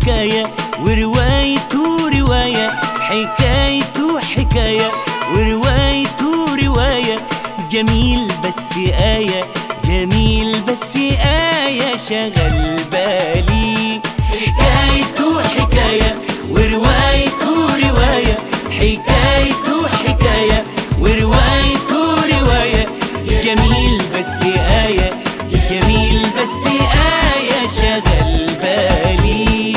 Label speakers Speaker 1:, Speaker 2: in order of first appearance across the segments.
Speaker 1: حكاية وروايته رواية حكايته حكاية وروايته رواية جميل بس آية جميل بس آية شغل بالي حكايته حكاية وروايته رواية حكايته حكاية وروايته رواية جميل بس آية جميل بس آية شغل بالي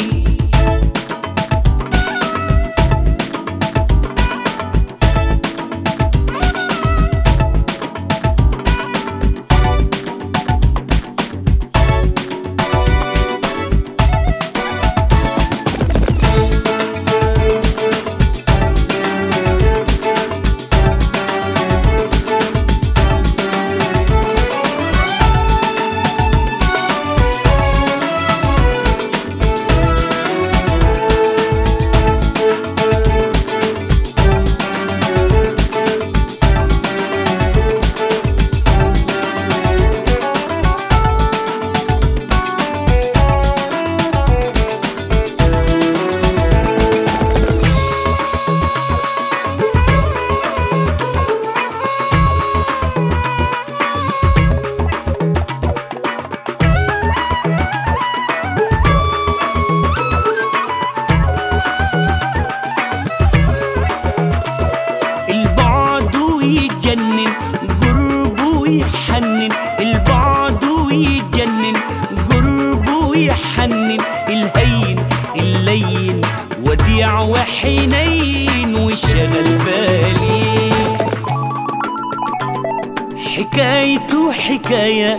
Speaker 1: البعد ويتجنن قربه ويحنن البعد ويتجنن قربه ويحنن الهين اللين وديع وحنين وشغل بالي حكايته حكايه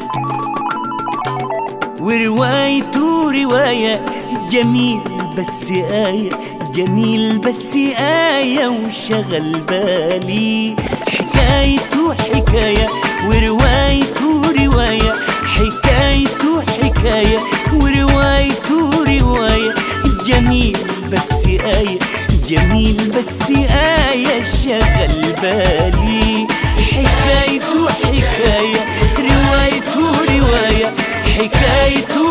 Speaker 1: وروايته رواية جميل بس آية جميل بس آية وشغل بالي حكايته حكاية وروايته رواية حكايته حكاية وروايته رواية جميل بس آية جميل بس آية شغل بالي حكايته حكاية روايته رواية حكايته